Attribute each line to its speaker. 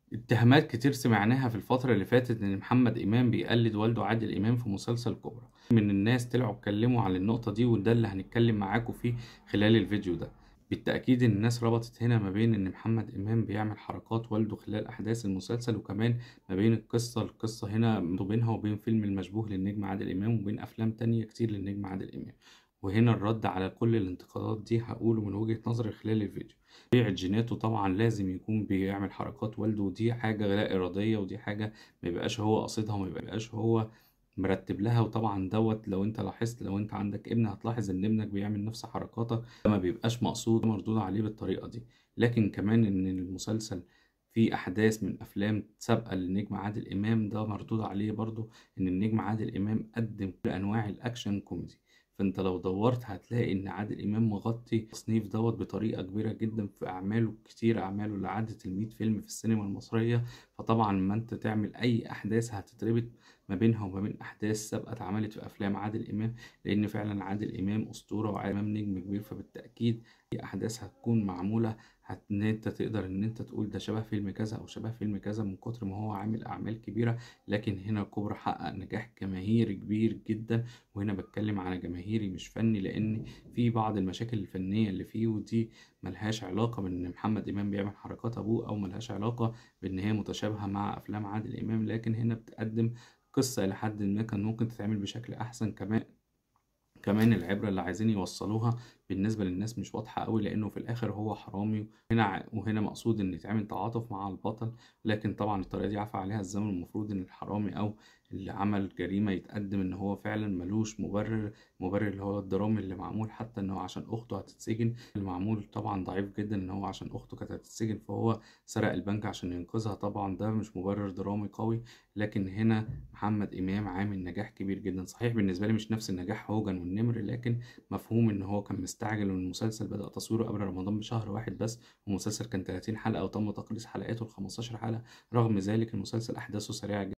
Speaker 1: اتهامات كتير سمعناها في الفترة اللي فاتت إن محمد إمام بيقلد والده عادل إمام في مسلسل كوبرا من الناس طلعوا اتكلموا عن النقطة دي وده اللي هنتكلم معاكم فيه خلال الفيديو ده بالتأكيد إن الناس ربطت هنا ما بين إن محمد إمام بيعمل حركات والده خلال أحداث المسلسل وكمان ما بين القصة القصة هنا بينها وبين فيلم المشبوه للنجم عادل إمام وبين أفلام تانية كتير للنجم عادل إمام وهنا الرد على كل الانتقادات دي هقوله من وجهة نظري خلال الفيديو طبيعة جيناته طبعا لازم يكون بيعمل حركات والده ودي حاجة لا إرادية ودي حاجة ما يبقاش هو قصدها وما يبقاش هو مرتب لها وطبعا دوت لو انت لاحظت لو انت عندك ابن هتلاحظ ان ابنك بيعمل نفس حركاتك ما بيبقاش مقصود مردود عليه بالطريقة دي لكن كمان ان المسلسل في احداث من افلام سابقه للنجم عادل امام ده مردود عليه برضو ان النجم عادل امام قدم كل انواع الاكشن كوميدي فانت لو دورت هتلاقي ان عادل امام مغطي التصنيف دوت بطريقه كبيره جدا في اعماله كتير اعماله اللي عدت ال فيلم في السينما المصريه فطبعا ما انت تعمل اي احداث هتتربط ما بينها وما بين احداث سابقه اتعملت في افلام عادل امام لان فعلا عادل امام اسطوره وعادل امام نجم كبير فبالتاكيد في احداث هتكون معموله هت... ان انت تقدر ان انت تقول ده شبه فيلم كذا او شبه فيلم كذا من كتر ما هو عامل اعمال كبيره لكن هنا كوبرا حقق نجاح جماهيري كبير جدا وهنا بتكلم على جماهيري مش فني لان في بعض المشاكل الفنيه اللي فيه ودي ملهاش علاقه بان محمد امام بيعمل حركات ابوه او ملهاش علاقه بان هي متشابهه مع افلام عادل امام لكن هنا بتقدم قصه الى حد ما كان ممكن تتعمل بشكل احسن كمان كمان العبرة اللي عايزين يوصلوها بالنسبة للناس مش واضحة قوي لأنه في الآخر هو حرامي هنا وهنا مقصود إن يتعمل تعاطف مع البطل لكن طبعا الطريقة دي عفى عليها الزمن المفروض إن الحرامي أو اللي عمل جريمة يتقدم إن هو فعلا ملوش مبرر مبرر اللي هو الدرامي اللي معمول حتى إن هو عشان أخته هتتسجن المعمول طبعا ضعيف جدا إن هو عشان أخته كانت هتتسجن فهو سرق البنك عشان ينقذها طبعا ده مش مبرر درامي قوي لكن هنا محمد إمام عامل نجاح كبير جدا صحيح بالنسبة لي مش نفس النجاح هوجن والنمر لكن مفهوم إن هو كان مستعجل والمسلسل بدأ تصويره قبل رمضان بشهر واحد بس والمسلسل كان 30 حلقة وتم تقليص حلقاته ل 15 حلقة رغم ذلك المسلسل أحداثه سريعة جدا